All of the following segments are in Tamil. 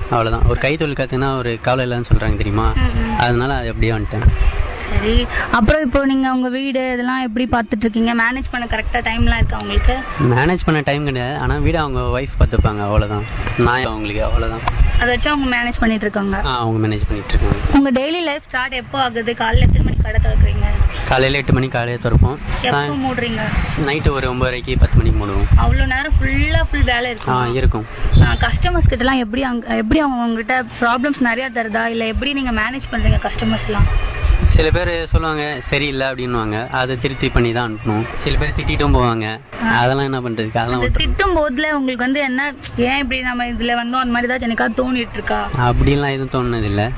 அவ்வளோதான் ஒரு கைத்தொழில் கற்றுனா ஒரு கவலை இல்லைன்னு சொல்கிறாங்க தெரியுமா அதனால அது அப்படியே வந்துட்டேன் சரி அப்புறம் இப்போ நீங்க உங்க வீடு இதெல்லாம் எப்படி பார்த்துட்டு இருக்கீங்க மேனேஜ் பண்ண கரெக்டா டைம்லாம் இருக்கா உங்களுக்கு மேனேஜ் பண்ண டைம் கிடையாது ஆனால் வீடு அவங்க ஒய்ஃப் பார்த்துப்பாங்க அவ்வளோதான் நான் அவங்களுக்கு அவ்வளோதான் அதை வச்சு அவங்க மேனேஜ் பண்ணிட்டு இருக்காங்க ஆ அவங்க மேனேஜ் பண்ணிட்டு இருக்காங்க உங்க டெய்லி லைஃப் ஸ்டார்ட் எப்போ ஆகுது காலைல எத்தனை மணிக்கு கடை திறக்கிறீங்க காலையில் எட்டு மணிக்கு காலையில் திறப்போம் எப்போ மூடுறீங்க நைட்டு ஒரு ஒம்பதரைக்கு பத்து மணிக்கு மூடுவோம் அவ்வளோ நேரம் ஃபுல்லா ஃபுல் வேலை ஆ இருக்கும் இருக்கும் கஸ்டமர்ஸ் கிட்டலாம் எப்படி அங்க எப்படி அவங்க உங்ககிட்ட ப்ராப்ளம்ஸ் நிறைய தருதா இல்ல எப்படி நீங்க மேனேஜ் பண்றீங்க கஸ்டமர்ஸ்லாம் சில பேர் சொல்லுவாங்க சரியில்லை அப்படின்னுவாங்க அதை திருத்தி பண்ணி தான் அனுப்பணும் சில பேர் திட்டிட்டும் போவாங்க அதெல்லாம் என்ன பண்றதுக்கு அதெல்லாம் இந்த விட்டு- திட்டும் போதுல உங்களுக்கு வந்து என்ன ஏன் இப்படி நம்ம இதுல வந்தோம் அந்த மாதிரி ஏதாச்சும் எனக்கா தோணிட்டு இருக்கா அப்படிலாம் எதுவும் தோணுனது இல்லை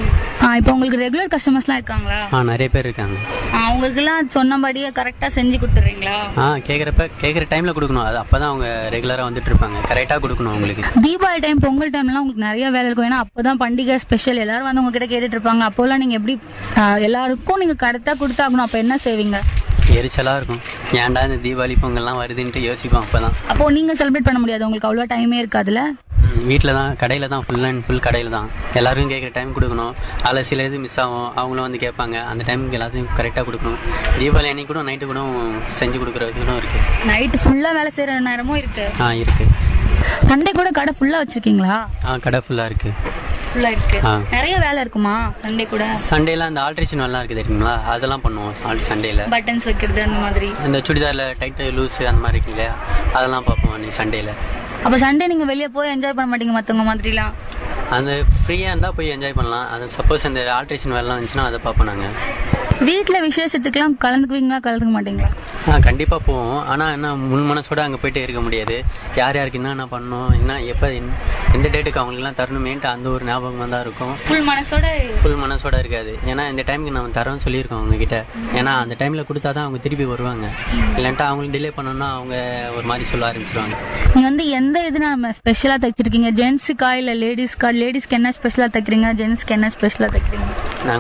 ஆ, இப்போ உங்களுக்கு ரெகுலர் கஸ்டமர்ஸ்லாம் இருக்காங்களா ஆ நிறைய பேர் இருக்காங்க அவங்களுக்குலாம் சொன்னபடியே கரெக்டா செஞ்சு கொடுத்துறீங்களா ஆ கேட்குறப்ப கேட்குற டைமில் கொடுக்கணும் அது அப்போ தான் அவங்க ரெகுலராக வந்துட்டு இருப்பாங்க கரெக்டாக கொடுக்கணும் அவங்களுக்கு தீபாவளி டைம் பொங்கல் டைம்லாம் உங்களுக்கு நிறைய வேலை இருக்கும் ஏன்னா அப்பதான் பண்டிகை ஸ்பெஷல் எல்லாரும் வந்து உங்ககிட்ட கேட்டுட்டு இருப்பாங்க அப்போல்லாம் நீங்க எப்படி ஆ, எல்லாருக்கும் நீங்க கரெக்டா கொடுத்தாகணும் அப்ப என்ன செய்வீங்க எரிச்சலாக இருக்கும் ஏன்டா இந்த தீபாவளி பொங்கல்லாம் வருதுன்ட்டு யோசிப்போம் அப்போ தான் அப்போ நீங்க செலிப்ரேட் பண்ண முடியாது உங்களுக்கு அவ்வளோ டைமே இருக்காதுல்ல வீட்டில் தான் கடையில் தான் ஃபுல் அண்ட் ஃபுல் கடையில் தான் எல்லாருக்கும் கேட்குற டைம் கொடுக்கணும் அதில் சில இது மிஸ் ஆகும் அவங்களும் வந்து கேட்பாங்க அந்த டைமுக்கு எல்லாத்தையும் கரெக்டாக கொடுக்கணும் தீபாவளி அன்னைக்கு கூட நைட்டு கூட செஞ்சு கொடுக்குறது கூட இருக்குது நைட் ஃபுல்லா வேலை செய்யற நேரமும் இருக்கு ஆ இருக்குது சண்டே கூட கடை ஃபுல்லா வச்சிருக்கீங்களா ஆ கடை ஃபுல்லாக இருக்குது ஃபுல்லா இருக்கு ஆ. நிறைய வேலை இருக்குமா சண்டே கூட சண்டேல அந்த ஆல்ட்ரேஷன் எல்லாம் இருக்குது தெரியுங்களா அதெல்லாம் பண்ணுவோம் சண்டேல பட்டன்ஸ் வைக்கிறது அந்த மாதிரி இந்த சுடிதாரில் டைட்டு லூஸு அந்த மாதிரி இருக்கு இல்லையா அதெல்லாம் பார்ப்போம் அன்னைக்கு சண்டேல அப்ப சண்டே நீங்க வெளியே போய் என்ஜாய் பண்ண மாட்டீங்க மத்தவங்க மாதிரிலாம் அந்த ஃப்ரீயாக இருந்தால் போய் என்ஜாய் பண்ணலாம் அது சப்போஸ் அந்த ஆல்ட்ரேஷன் வேலைலாம் இருந்துச்சுன்னா அதை பார்ப்போம் நாங்கள் வீட்ல விசேஷத்துக்குலாம் கலந்துக்குவீங்களா கலந்துக்க மாட்டீங்களா ஆ கண்டிப்பாக போவோம் ஆனால் என்ன முன் மனசோட அங்கே போயிட்டு இருக்க முடியாது யார் யாருக்கு என்னென்ன பண்ணணும் என்ன எப்போ எந்த டேட்டுக்கு அவங்களுக்குலாம் தரணுமேன்ட்டு அந்த ஒரு ஞாபகம் தான் இருக்கும் ஃபுல் மனசோட ஃபுல் மனசோட இருக்காது ஏன்னா இந்த டைமுக்கு நம்ம தரோம்னு சொல்லியிருக்கோம் அவங்க கிட்ட ஏன்னா அந்த டைமில் கொடுத்தா தான் அவங்க திருப்பி வருவாங்க இல்லைன்ட்டா அவங்களுக்கு டிலே பண்ணோம்னா அவங்க ஒரு மாதிரி சொல்ல ஆரம்பிச்சிருவாங்க நீங்க வந்து எந்த இது நம்ம ஸ்பெஷலா தைச்சிருக்கீங்க ஜென்ஸுக்கா இல்ல லேடிஸ்க்கா லேடிஸ்க்கு என்ன ஸ்பெஷலா தைக்கிறீங்க ஜென்ஸ்க்கு என்ன ஸ்பெஷலா தைக்கிறீங்க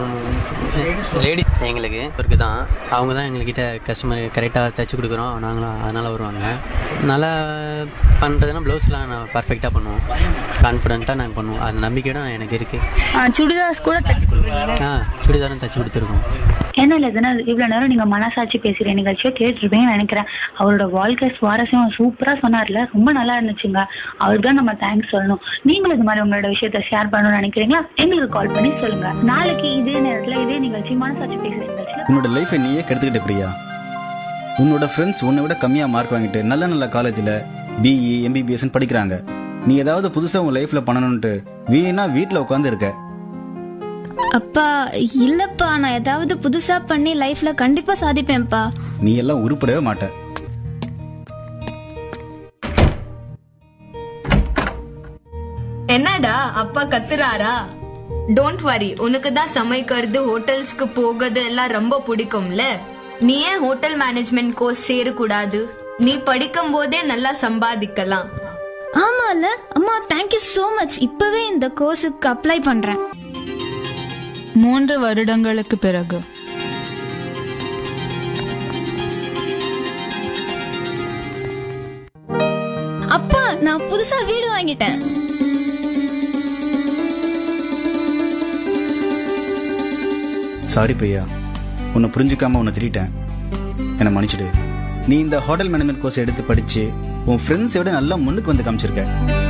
நாங்கள் லேடி எங்களுக்கு இருக்கு தான் அவங்க தான் எங்ககிட்ட கஸ்டமர் கரெக்டாக தைச்சு கொடுக்குறோம் நாங்களும் அதனால் வருவாங்க நல்லா பண்ணுறதுனா ப்ளவுஸ்லாம் நான் பர்ஃபெக்டாக பண்ணுவோம் கான்ஃபிடென்ட்டாக நாங்கள் பண்ணுவோம் அது நம்பிக்கையோட எனக்கு இருக்குது சுடிதார்ஸ் கூட தைச்சு கொடுக்குறீங்களா ஆ சுடிதாரும் தைச்சு கொடுத்துருக்கோம் என்ன இல்லதுன்னா இவ்வளவு நேரம் நீங்க மனசாட்சி பேசுற நிகழ்ச்சியை கேட்டிருப்பீங்கன்னு நினைக்கிறேன் அவரோட வாழ்க்கை சுவாரஸ்யம் சூப்பரா சொன்னார்ல ரொம்ப நல்லா இருந்துச்சுங்க அவருக்கு தான் நம்ம தேங்க்ஸ் சொல்லணும் நீங்களும் இது மாதிரி உங்களோட விஷயத்த ஷேர் பண்ணணும்னு நினைக்கிறீங்களா எங்களுக்கு கால் பண்ணி சொல்லுங்க நாளைக்கு இதே நேரத்துல இதே நிகழ்ச்சி மனசாட்சி பேசுற நிகழ்ச்சியில உன்னோட லைஃபை நீயே கெடுத்துக்கிட்ட பிரியா உன்னோட ஃப்ரெண்ட்ஸ் உன்னை விட கம்மியா மார்க் வாங்கிட்டு நல்ல நல்ல காலேஜ்ல பிஇ எம்பிபிஎஸ் படிக்கிறாங்க நீ ஏதாவது புதுசா உன் லைஃப்ல பண்ணணும்ட்டு வீணா வீட்ல உட்காந்து இருக்க அப்பா இல்லப்பா நான் ஏதாவது புதுசா பண்ணி லைஃப்ல கண்டிப்பா சாதிப்பேன்ப்பா நீ எல்லாம் உருப்படவே மாட்ட என்னடா அப்பா கத்துறாரா டோன்ட் வரி உனக்கு தான் சமைக்கிறது ஹோட்டல்ஸ்க்கு போகிறது எல்லாம் ரொம்ப பிடிக்கும்ல நீ ஏன் ஹோட்டல் மேனேஜ்மெண்ட் கோர்ஸ் சேரக்கூடாது நீ படிக்கும் போதே நல்லா சம்பாதிக்கலாம் ஆமால அம்மா தேங்க்யூ so மச் இப்பவே இந்த கோர்ஸுக்கு அப்ளை பண்றேன் மூன்று வருடங்களுக்கு பிறகு அப்பா நான் புதுசா வீடு வாங்கிட்டேன் சாரி பிரியா உன்னை புரிஞ்சுக்காம உன்னை திட்டேன் என்னை மன்னிச்சிடு நீ இந்த ஹோட்டல் மேனேஜ்மெண்ட் கோர்ஸ் எடுத்து படிச்சு உன் ஃப்ரெண்ட்ஸை விட நல்லா முன்னுக்கு வந்து காமிச்சிருக்க